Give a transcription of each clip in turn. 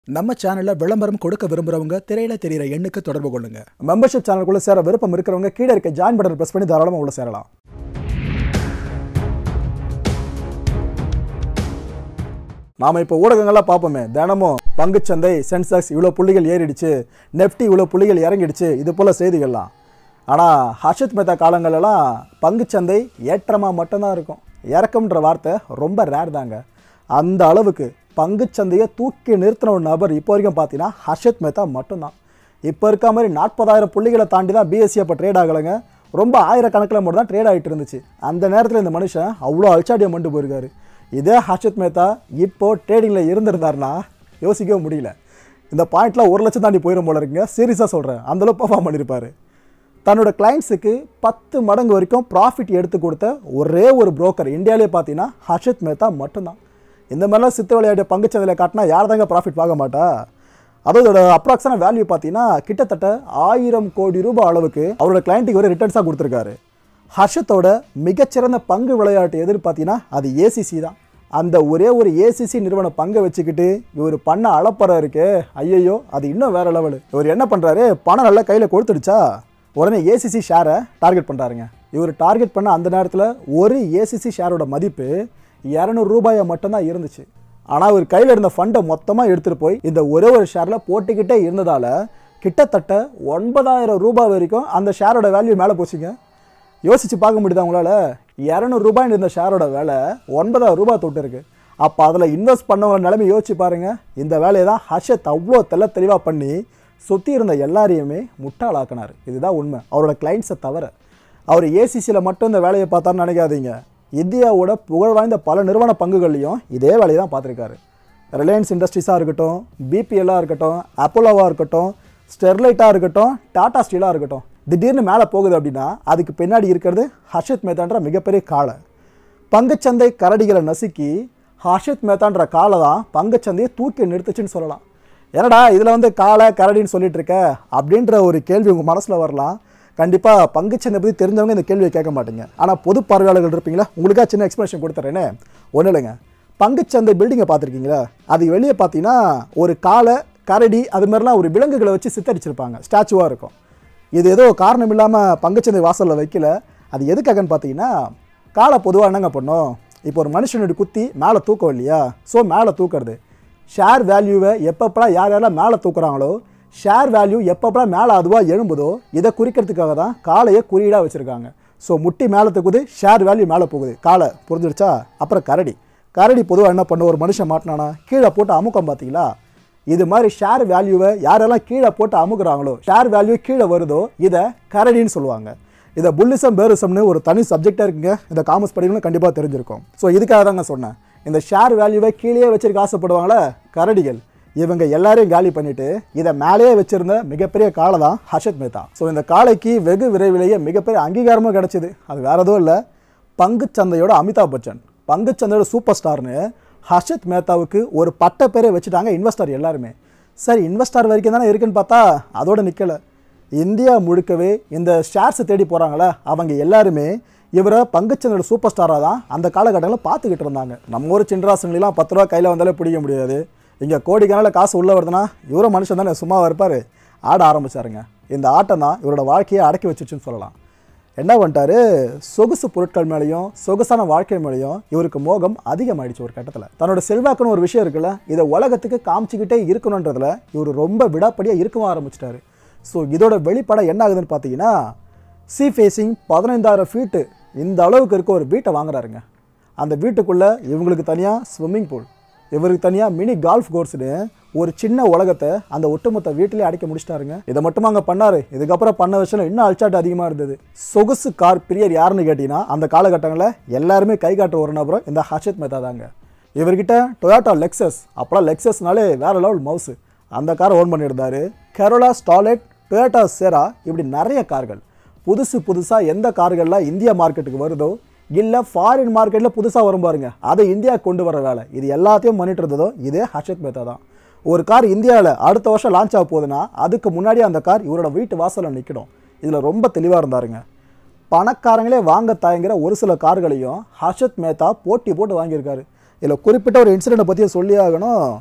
நம்ம சேனல்ல விளம்பரம் கொடுக்க விரும்புறவங்க திரையில தெரியிற எண்ணுக்கு தொடர்பு கொள்ளுங்க மெம்பர்ஷிப் சேனலுக்குள்ள சேர விருப்பம் இருக்கிறவங்க கீழே இருக்க ஜாயின் பட்டன் பிரஸ் பண்ணி தாராளமாக உள்ள சேரலாம் நாம இப்போ ஊடகங்கள்லாம் பார்ப்போமே தினமும் பங்குச்சந்தை சென்செக்ஸ் இவ்வளோ புள்ளிகள் ஏறிடுச்சு நெஃப்டி இவ்வளோ புள்ளிகள் இறங்கிடுச்சு இது போல செய்திகள்லாம் ஆனால் ஹர்ஷத் மேத்தா காலங்களெல்லாம் பங்குச்சந்தை ஏற்றமாக மட்டும்தான் இருக்கும் இறக்கம்ன்ற வார்த்தை ரொம்ப ரேர் தாங்க அந்த அளவுக்கு பங்குச்சந்தையை தூக்கி நிறுத்தின ஒரு நபர் இப்போ வரைக்கும் பார்த்தீங்கன்னா ஹர்ஷத் மேத்தா மட்டும்தான் இப்போ இருக்க மாதிரி நாற்பதாயிரம் புள்ளிகளை தாண்டி தான் பிஎஸ்சி அப்போ ட்ரேட் ஆகலைங்க ரொம்ப ஆயிரக்கணக்கில் மட்டும் தான் ட்ரேட் ஆகிட்டு இருந்துச்சு அந்த நேரத்தில் இந்த மனுஷன் அவ்வளோ அல்சாடியம் பண்ணிட்டு போயிருக்காரு இதே ஹர்ஷத் மேத்தா இப்போ ட்ரேடிங்கில் இருந்திருந்தாருன்னா யோசிக்கவே முடியல இந்த பாயிண்ட்லாம் ஒரு லட்சம் தாண்டி போயிடும் போல இருக்குங்க சீரியஸாக சொல்கிறேன் அந்தளவு பர்ஃபார்ம் பண்ணியிருப்பாரு தன்னோட கிளைண்ட்ஸுக்கு பத்து மடங்கு வரைக்கும் ப்ராஃபிட் எடுத்து கொடுத்த ஒரே ஒரு புரோக்கர் இந்தியாவிலே பார்த்தீங்கன்னா ஹர்ஷத் மேத்தா மட்டும்தான் இந்த மாதிரிலாம் சித்து விளையாட்டு பங்குச்சந்தையில் காட்டினா யார் தாங்க ப்ராஃபிட் பார்க்க மாட்டா அதோட அப்ராக்ஸான வேல்யூ பார்த்தீங்கன்னா கிட்டத்தட்ட ஆயிரம் கோடி ரூபாய் அளவுக்கு அவரோட கிளைண்ட்டுக்கு ஒரு ரிட்டர்ன்ஸாக கொடுத்துருக்காரு ஹர்ஷத்தோட மிகச்சிறந்த பங்கு விளையாட்டு எதிர் பார்த்தீங்கன்னா அது ஏசிசி தான் அந்த ஒரே ஒரு ஏசிசி நிறுவன பங்கை வச்சுக்கிட்டு இவர் பண்ண அளப்பறை இருக்கே ஐயையோ அது இன்னும் வேற லெவலு இவர் என்ன பண்ணுறாரு பணம் நல்லா கையில் கொடுத்துடுச்சா உடனே ஏசிசி ஷேரை டார்கெட் பண்ணுறாருங்க இவர் டார்கெட் பண்ண அந்த நேரத்தில் ஒரு ஏசிசி ஷேரோட மதிப்பு இரநூறு ரூபாயை மட்டும்தான் இருந்துச்சு ஆனால் அவர் கையில் இருந்த ஃபண்டை மொத்தமாக எடுத்துகிட்டு போய் இந்த ஒரே ஒரு ஷேரில் போட்டுக்கிட்டே இருந்ததால் கிட்டத்தட்ட ஒன்பதாயிரம் ரூபாய் வரைக்கும் அந்த ஷேரோட வேல்யூ மேலே போச்சுங்க யோசிச்சு பார்க்க முடியுதா உங்களால் இரநூறு ரூபாய்னு இருந்த ஷேரோட விலை ஒன்பதாயிரம் ரூபாய் தொட்டு இருக்கு அப்போ அதில் இன்வெஸ்ட் பண்ணவங்க நிலைமை யோசிச்சு பாருங்க இந்த வேலையை தான் ஹர்ஷத் அவ்வளோ தெல்ல தெளிவாக பண்ணி சுற்றி இருந்த எல்லாரையுமே முட்டாளாக்கினார் இதுதான் உண்மை அவரோட கிளைண்ட்ஸை தவிர அவர் ஏசிசியில் மட்டும் இந்த வேலையை பார்த்தாருன்னு நினைக்காதீங்க இந்தியாவோட புகழ் வாய்ந்த பல நிறுவன பங்குகள்லையும் இதே வேலையை தான் பார்த்துருக்காரு ரிலையன்ஸ் இண்டஸ்ட்ரீஸாக இருக்கட்டும் பிபிஎல்லாக இருக்கட்டும் அப்போலோவாக இருக்கட்டும் ஸ்டெர்லைட்டாக இருக்கட்டும் டாடா ஸ்டீலாக இருக்கட்டும் திடீர்னு மேலே போகுது அப்படின்னா அதுக்கு பின்னாடி இருக்கிறது ஹர்ஷத் மேத்தான்ற மிகப்பெரிய காலை பங்குச்சந்தை கரடிகளை நசுக்கி ஹர்ஷத் மேத்தான்ற காலை தான் பங்குச்சந்தையை தூக்கி நிறுத்துச்சுன்னு சொல்லலாம் என்னடா இதில் வந்து காலை கரடின்னு சொல்லிட்டு இருக்க அப்படின்ற ஒரு கேள்வி உங்கள் மனசில் வரலாம் கண்டிப்பாக பங்குச்சந்தை பற்றி தெரிஞ்சவங்க இந்த கேள்வியை கேட்க மாட்டீங்க ஆனால் பொது பார்வையாளர்கள் இருப்பீங்களா உங்களுக்காக சின்ன எக்ஸ்பிளேஷன் கொடுத்துறேனே ஒன்றும் இல்லைங்க பங்குச்சந்தை பில்டிங்கை பார்த்துருக்கீங்களா அது வெளியே பார்த்தீங்கன்னா ஒரு காலை கரடி அது மாதிரிலாம் ஒரு விலங்குகளை வச்சு சித்தரிச்சிருப்பாங்க ஸ்டாச்சுவாக இருக்கும் இது ஏதோ காரணம் இல்லாமல் பங்குச்சந்தை வாசலில் வைக்கல அது எதுக்காகன்னு பார்த்தீங்கன்னா காலை பொதுவாக என்னங்க பண்ணும் இப்போ ஒரு மனுஷனுடைய குத்தி மேலே தூக்கம் இல்லையா ஸோ மேலே தூக்குறது ஷேர் வேல்யூவை எப்பப்பெல்லாம் யார் யாரெல்லாம் மேலே தூக்குறாங்களோ ஷேர் வேல்யூ எப்பப்பெல்லாம் மேலே அதுவாக எழும்புதோ இதை குறிக்கிறதுக்காக தான் காலையை குறியீடாக வச்சுருக்காங்க ஸோ முட்டி மேலே தூக்குது ஷேர் வேல்யூ மேலே போகுது காலை புரிஞ்சிருச்சா அப்புறம் கரடி கரடி பொதுவாக என்ன பண்ண ஒரு மனுஷன் மாட்டினானா கீழே போட்டு அமுக்கம் பார்த்தீங்களா இது மாதிரி ஷேர் வேல்யூவை யாரெல்லாம் கீழே போட்டு அமுக்குறாங்களோ ஷேர் வேல்யூ கீழே வருதோ இதை கரடின்னு சொல்லுவாங்க இதை புல்லிசம் பேரிசம்னு ஒரு தனி சப்ஜெக்டாக இருக்குங்க இந்த காமர்ஸ் படிக்கணும் கண்டிப்பாக தெரிஞ்சிருக்கும் ஸோ இதுக்காக தாங்க சொன்னேன் இந்த ஷேர் வேல்யூவை கீழே வச்சிருக்க ஆசைப்படுவாங்களே கரடிகள் இவங்க எல்லாரையும் காலி பண்ணிட்டு இதை மேலேயே வச்சிருந்த மிகப்பெரிய காலை தான் ஹர்ஷத் மேத்தா ஸோ இந்த காளைக்கு வெகு விரைவிலேயே மிகப்பெரிய அங்கீகாரமும் கிடைச்சிது அது வேற எதுவும் இல்லை பங்குச்சந்தையோட அமிதாப் பச்சன் பங்குச்சந்தையோட சூப்பர் ஸ்டார்னு ஹர்ஷத் மேத்தாவுக்கு ஒரு பட்ட பேரை வச்சுட்டாங்க இன்வெஸ்டர் எல்லாருமே சரி இன்வெஸ்டர் வரைக்கும் தானே இருக்குன்னு பார்த்தா அதோட நிற்கலை இந்தியா முழுக்கவே இந்த ஷேர்ஸை தேடி போகிறாங்களே அவங்க எல்லாருமே இவரை பங்குச்சந்தையோட சூப்பர் ஸ்டாராக தான் அந்த காலகட்டங்களில் பார்த்துக்கிட்டு இருந்தாங்க நம்ம ஊர் சின்ராசன்லாம் பத்து ரூபா கையில் வந்தாலே பிடிக்க முடியாது இங்கே கோடிக்கணக்கில் காசு உள்ளே வருதுன்னா இவரும் மனுஷன் தானே சும்மாவாக இருப்பார் ஆட ஆரம்பிச்சாருங்க இந்த ஆட்டம் தான் இவரோட வாழ்க்கையை அடக்கி வச்சுச்சுன்னு சொல்லலாம் என்ன பண்ணிட்டாரு சொகுசு பொருட்கள் மேலேயும் சொகுசான வாழ்க்கை மேலேயும் இவருக்கு மோகம் அதிகமாயிடுச்சு ஒரு கட்டத்தில் தன்னோட செல்வாக்குன்னு ஒரு விஷயம் இருக்குல்ல இதை உலகத்துக்கு காமிச்சிக்கிட்டே இருக்கணுன்றதுல இவர் ரொம்ப விடாப்படியாக இருக்கவும் ஆரம்பிச்சிட்டாரு ஸோ இதோட வெளிப்படம் என்ன ஆகுதுன்னு பார்த்தீங்கன்னா சி ஃபேஸிங் பதினைந்தாயிரம் ஃபீட்டு இந்த அளவுக்கு இருக்க ஒரு வீட்டை வாங்குறாருங்க அந்த வீட்டுக்குள்ளே இவங்களுக்கு தனியாக ஸ்விம்மிங் பூல் இவருக்கு தனியாக மினி கால்ஃப் கோர்ஸ்னு ஒரு சின்ன உலகத்தை அந்த ஒட்டுமொத்த வீட்டிலே அடைக்க முடிச்சிட்டாருங்க இதை மட்டும் அங்கே பண்ணாரு இதுக்கப்புறம் பண்ண விஷயம் இன்னும் அல்சாட்டு அதிகமாக இருந்தது சொகுசு கார் பிரியர் யாருன்னு கேட்டிங்கன்னா அந்த காலகட்டங்களில் எல்லாருமே கை காட்டுற ஒரு நபரும் இந்த ஹர்ஷத் மேத்தா தாங்க இவர்கிட்ட டொயோட்டா லெக்ஸஸ் அப்போலாம் லெக்ஸஸ்னாலே வேற லெவல் மவுஸு அந்த காரை ஓன் பண்ணியிருந்தாரு கரோலா ஸ்டாலெட் டொயோட்டா சேரா இப்படி நிறைய கார்கள் புதுசு புதுசாக எந்த கார்கள்லாம் இந்தியா மார்க்கெட்டுக்கு வருதோ இல்லை ஃபாரின் மார்க்கெட்டில் புதுசாக வரும் பாருங்க அதை இந்தியா கொண்டு வர வேலை இது எல்லாத்தையும் பண்ணிட்டு இருந்ததோ இதே ஹர்ஷத் மேத்தா தான் ஒரு கார் இந்தியாவில் அடுத்த வருஷம் லான்ச் ஆக போகுதுன்னா அதுக்கு முன்னாடி அந்த கார் இவரோட வீட்டு வாசலில் நிற்கணும் இதில் ரொம்ப தெளிவாக இருந்தாருங்க பணக்காரங்களே வாங்க தயங்குற ஒரு சில கார்களையும் ஹர்ஷத் மேத்தா போட்டி போட்டு வாங்கியிருக்காரு இதில் குறிப்பிட்ட ஒரு இன்சிடெண்ட்டை பற்றியும் சொல்லி ஆகணும்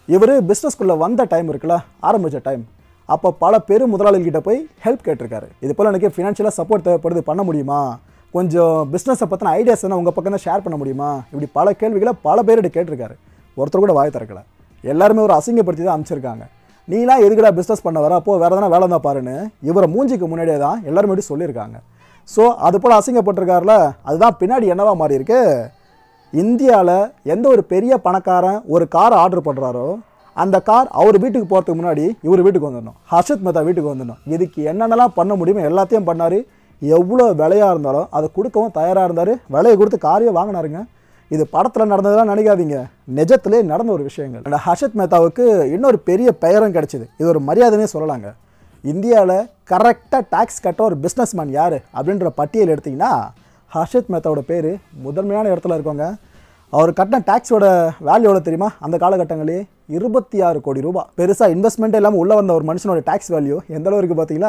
இவர் பிஸ்னஸ்குள்ளே வந்த டைம் இருக்குல்ல ஆரம்பித்த டைம் அப்போ பல பெரு முதலாளிகிட்ட போய் ஹெல்ப் கேட்டிருக்காரு இது போல் எனக்கு ஃபினான்ஷியலாக சப்போர்ட் தேவைப்படுது பண்ண முடியுமா கொஞ்சம் பிஸ்னஸை பற்றின ஐடியாஸ் என்ன உங்கள் பக்கம் தான் ஷேர் பண்ண முடியுமா இப்படி பல கேள்விகளை பல பேர்கிட்ட கேட்டிருக்காரு ஒருத்தர் கூட வாய் திறக்கல எல்லாருமே ஒரு அசிங்கப்படுத்தி தான் அமைச்சிருக்காங்க நீலாம் எதுக்குடா பிஸ்னஸ் பண்ண வர அப்போ வேறு எதனா வேலை தான் பாருன்னு இவரை மூஞ்சிக்கு முன்னாடியே தான் எல்லாருமே இப்படி சொல்லியிருக்காங்க ஸோ அது போல் அசிங்கப்பட்டிருக்காருல அதுதான் பின்னாடி என்னவா மாறி இருக்கு இந்தியாவில் எந்த ஒரு பெரிய பணக்காரன் ஒரு கார் ஆர்டர் பண்ணுறாரோ அந்த கார் அவர் வீட்டுக்கு போகிறதுக்கு முன்னாடி இவர் வீட்டுக்கு வந்துடணும் ஹர்ஷத் மேத்தா வீட்டுக்கு வந்துடணும் இதுக்கு என்னென்னலாம் பண்ண முடியுமோ எல்லாத்தையும் பண்ணார் எவ்வளோ விலையாக இருந்தாலும் அதை கொடுக்கவும் தயாராக இருந்தார் விலையை கொடுத்து காரையே வாங்கினாருங்க இது படத்தில் நடந்ததெல்லாம் நினைக்காதீங்க நிஜத்திலே நடந்த ஒரு விஷயங்கள் அந்த ஹர்ஷத் மேத்தாவுக்கு இன்னொரு பெரிய பெயரும் கிடைச்சிது இது ஒரு மரியாதைனே சொல்லலாங்க இந்தியாவில் கரெக்டாக டேக்ஸ் கட்ட ஒரு பிஸ்னஸ்மேன் யார் அப்படின்ற பட்டியல் எடுத்திங்கன்னா ஹர்ஷத் மேத்தாவோட பேர் முதன்மையான இடத்துல இருக்கவங்க அவர் கட்டின டேக்ஸோட வேல்யூ எவ்வளோ தெரியுமா அந்த காலகட்டங்களே இருபத்தி ஆறு கோடி ரூபாய் பெருசாக இன்வெஸ்ட்மெண்ட்டே இல்லாமல் உள்ளே வந்த ஒரு மனுஷனோட டேக்ஸ் வேல்யூ எந்த அளவு இருக்குது பார்த்தீங்களா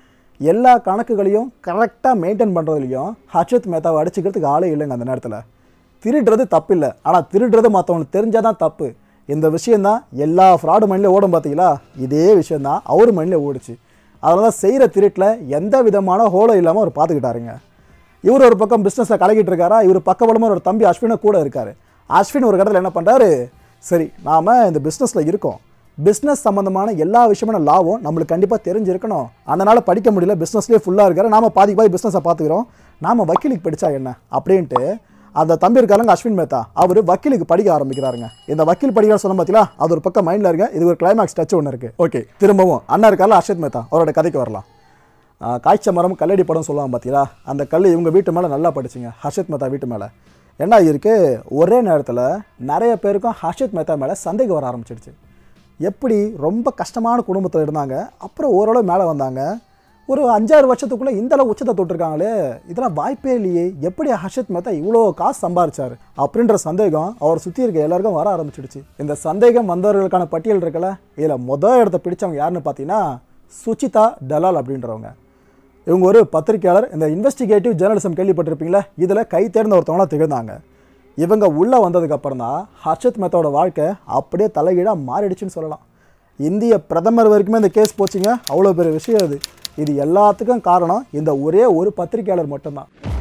எல்லா கணக்குகளையும் கரெக்டாக மெயின்டைன் பண்ணுறதுலையும் ஹர்ஷத் மேத்தாவை அடிச்சுக்கிறதுக்கு ஆளே இல்லைங்க அந்த நேரத்தில் திருடுறது தப்பு இல்லை ஆனால் திருடுறது மற்றவங்களுக்கு தெரிஞ்சால் தான் தப்பு இந்த விஷயந்தான் எல்லா ஃப்ராடு மைண்டில் ஓடும் பார்த்தீங்களா இதே விஷயந்தான் அவர் மைண்டில் ஓடுச்சு அதனால தான் செய்கிற திருட்டில் எந்த விதமான ஹோலோ இல்லாமல் அவர் பார்த்துக்கிட்டாருங்க இவர் ஒரு பக்கம் பிஸ்னஸை கலக்கிட்டு இருக்காரா இவர் பக்கபலமாக ஒரு தம்பி அஸ்வினும் கூட இருக்கார் அஸ்வின் ஒரு கடத்தில் என்ன பண்ணுறாரு சரி நாம் இந்த பிஸ்னஸில் இருக்கோம் பிஸ்னஸ் சம்மந்தமான எல்லா விஷயமான லாவும் நம்மளுக்கு கண்டிப்பாக தெரிஞ்சிருக்கணும் அதனால் படிக்க முடியல பிஸ்னஸ்லேயே ஃபுல்லாக இருக்காரு நாம பாதி பாதி பிஸ்னஸை பார்த்துக்கிறோம் நாம் வக்கீலுக்கு படித்தா என்ன அப்படின்ட்டு அந்த தம்பி இருக்காருங்க அஸ்வின் மேத்தா அவர் வக்கீலுக்கு படிக்க ஆரம்பிக்கிறாருங்க இந்த வக்கீல் படிக்கிற சொன்ன பார்த்தீங்களா அது ஒரு பக்கம் மைண்டில் இருங்க இது ஒரு கிளைமேக்ஸ் டச் ஒன்று இருக்குது ஓகே திரும்பவும் அண்ணா இருக்கார்ல அர்ஷத் மேத்தா அவரோட கதைக்கு வரலாம் ஆஹ் காய்ச்ச மரம் கல்லடி படம் சொல்லுவாங்க பார்த்தீங்களா அந்த கல் இவங்க வீட்டு மேலே நல்லா படிச்சுங்க ஹர்ஷத் மேத்தா வீட்டு மேலே என்ன இருக்கு ஒரே நேரத்தில் நிறைய பேருக்கும் ஹர்ஷத் மேத்தா மேலே சந்தேகம் வர ஆரம்பிச்சிடுச்சு எப்படி ரொம்ப கஷ்டமான குடும்பத்தில் இருந்தாங்க அப்புறம் ஓரளவு மேலே வந்தாங்க ஒரு அஞ்சாறு வருஷத்துக்குள்ளே இந்த அளவு உச்சத்தை தொட்டிருக்காங்களே இதெல்லாம் வாய்ப்பே இல்லையே எப்படி ஹர்ஷத் மேத்தா இவ்வளோ காசு சம்பாரிச்சாரு அப்படின்ற சந்தேகம் அவர் சுற்றி இருக்க எல்லாருக்கும் வர ஆரம்பிச்சிடுச்சு இந்த சந்தேகம் வந்தவர்களுக்கான பட்டியல் இருக்குல்ல இதில் மொதல் இடத்த பிடிச்சவங்க யாருன்னு பார்த்தீங்கன்னா சுச்சிதா டலால் அப்படின்றவங்க இவங்க ஒரு பத்திரிக்கையாளர் இந்த இன்வெஸ்டிகேட்டிவ் ஜேர்னலிசம் கேள்விப்பட்டிருப்பீங்களா இதில் கை தேர்ந்த ஒருத்தவங்களா திகழ்ந்தாங்க இவங்க உள்ளே வந்ததுக்கு அப்புறம் தான் ஹர்ஷத் மேத்தாவோட வாழ்க்கை அப்படியே தலைகீழாக மாறிடுச்சுன்னு சொல்லலாம் இந்திய பிரதமர் வரைக்குமே இந்த கேஸ் போச்சுங்க அவ்வளோ பெரிய விஷயம் அது இது எல்லாத்துக்கும் காரணம் இந்த ஒரே ஒரு பத்திரிக்கையாளர் மட்டும்தான்